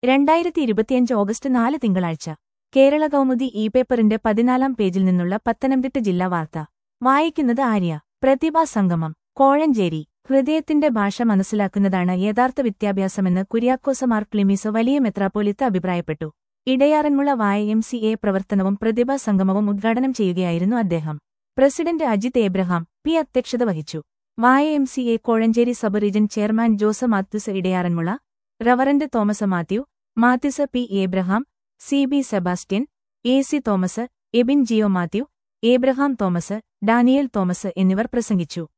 രണ്ടായിരത്തി ഇരുപത്തിയഞ്ച് ഓഗസ്റ്റ് നാല് തിങ്കളാഴ്ച കേരള കൗമുദി ഇ പേപ്പറിന്റെ പതിനാലാം പേജിൽ നിന്നുള്ള പത്തനംതിട്ട ജില്ലാ വാർത്ത വായിക്കുന്നത് ആര്യ പ്രതിഭാ സംഗമം കോഴഞ്ചേരി ഹൃദയത്തിന്റെ ഭാഷ മനസ്സിലാക്കുന്നതാണ് യഥാർത്ഥ വിദ്യാഭ്യാസമെന്ന് കുര്യാക്കോസ മാർ ക്ലിമീസ് വലിയ മെത്രാപ്പോലിത്ത അഭിപ്രായപ്പെട്ടു ഇടയാറന്മുള വായ എം സി എ പ്രവർത്തനവും പ്രതിഭാ സംഗമവും ഉദ്ഘാടനം ചെയ്യുകയായിരുന്നു അദ്ദേഹം പ്രസിഡന്റ് അജിത് ഏബ്രഹാം പി അധ്യക്ഷത വഹിച്ചു Y M C A Kozhencherry sub region chairman Jose Mathews Edayaranmula Reverend Thomas Mathew Mathews P Abraham C B Sebastian A C Thomas Ebin Jio Mathew Abraham Thomas Daniel Thomas എന്നിവർ പ്രസംഗിച്ചു